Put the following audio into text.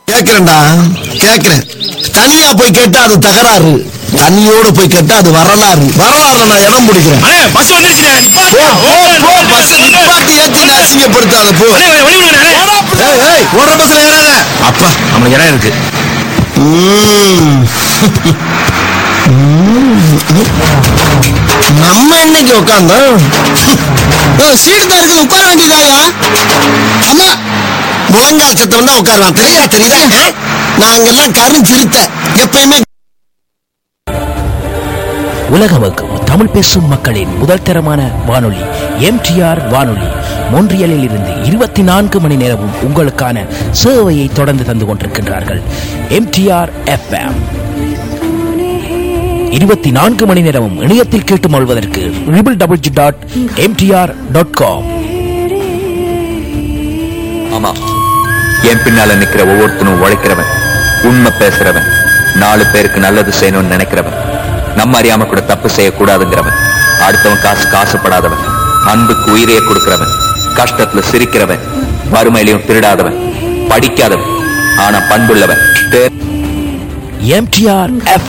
கேக்குறேன்டா கேக்குறேன் தனியா போய் கேட்டா அது தகராறு தண்ணியோட போய் கேட்டா அது வரலாறு வரலாறுல நான் இடம் பிடிக்கிறேன் அண்ணே பஸ் வந்துருச்சுண்ணே போ போ போ பஸ் நிப்பாட்டி ஏத்தி நீ அசிங்கப்படுத்தாத போ அண்ணே வழி விடுங்க அண்ணே ஏய் ஏய் ஓடுற பஸ்ல ஏறாத அப்பா நம்மளுக்கு இடம் இருக்கு ம். நம்ம இன்னைக்கு உட்காந்தோம் சீட்டு தான் இருக்குது உட்கார வேண்டியதாயா ஆமா முழங்கால் சத்தம் தான் உட்காரலாம் தெரியா தெரியுதா நாங்கெல்லாம் கருஞ்சிருத்த எப்பயுமே உலகமுக்கும் தமிழ் பேசும் மக்களின் முதல் தரமான வானொலி எம்டிஆர் வானொலி மொன்றியலில் இருந்து இருபத்தி நான்கு மணி நேரமும் உங்களுக்கான சேவையை தொடர்ந்து தந்து கொண்டிருக்கின்றார்கள் எம்டிஆர் எஃப்எம் இருபத்தி நான்கு மணி நேரமும் இணையத்தில் கேட்டு மொழ்வதற்கு triple double G dot MDR dot com ஆமா என் பின்னால நிக்கிற ஒவ்வொருத்தனும் உழைக்கிறவன் உண்மை பேசுறவன் நாலு பேருக்கு நல்லது செய்யணும்னு நினைக்கிறவன் நம்ம அறியாம கூட தப்பு செய்யக்கூடாதுங்கிறவன் அடுத்தவன் காசு காசுப்படாதவன் அன்புக்கு உயிரையே கொடுக்கிறவன் கஷ்டத்துல சிரிக்கிறவன் வறுமையிலையும் திருடாதவன் படிக்காதவன் ஆனா பண்புள்ளவன் தே- எம்டிஆர் எஃப்